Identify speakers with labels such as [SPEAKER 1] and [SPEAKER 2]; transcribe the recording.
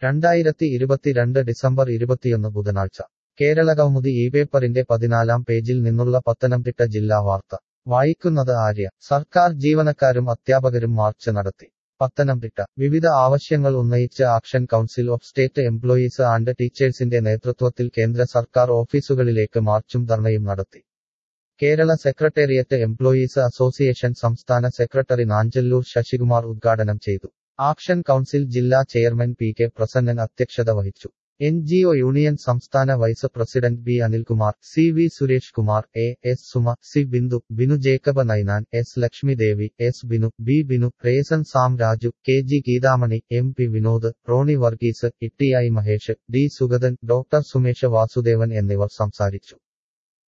[SPEAKER 1] രണ്ടായിരത്തി ഇരുപത്തിരണ്ട് ഡിസംബർ ഇരുപത്തിയൊന്ന് ബുധനാഴ്ച കേരളകൗമുദി ഈ പേപ്പറിന്റെ പതിനാലാം പേജിൽ നിന്നുള്ള പത്തനംതിട്ട ജില്ലാ വാർത്ത വായിക്കുന്നത് ആര്യ സർക്കാർ ജീവനക്കാരും അധ്യാപകരും മാർച്ച് നടത്തി പത്തനംതിട്ട വിവിധ ആവശ്യങ്ങൾ ഉന്നയിച്ച് action council of state employees and ടീച്ചേഴ്സിന്റെ നേതൃത്വത്തിൽ കേന്ദ്ര സർക്കാർ ഓഫീസുകളിലേക്ക് മാർച്ചും ധർണയും നടത്തി കേരള സെക്രട്ടേറിയറ്റ് എംപ്ലോയീസ് അസോസിയേഷൻ സംസ്ഥാന സെക്രട്ടറി നാഞ്ചല്ലൂർ ശശികുമാർ ഉദ്ഘാടനം ചെയ്തു ആക്ഷൻ കൗൺസിൽ ജില്ലാ ചെയർമാൻ പി കെ പ്രസന്നൻ അധ്യക്ഷത വഹിച്ചു എൻ ജി ഒ യൂണിയൻ സംസ്ഥാന vice president B Anilkumar C V Suresh Kumar A S Suma C Bindu Binu Jacob Ninan S Lakshmi Devi S Binu B Binu റേസൻ Sam Raju K G Geethamani M P Vinod Roni Varghese ഇട്ടിയായി മഹേഷ് ഡി സുഗതൻ ഡോക്ടർ സുമേഷ് വാസുദേവൻ എന്നിവർ സംസാരിച്ചു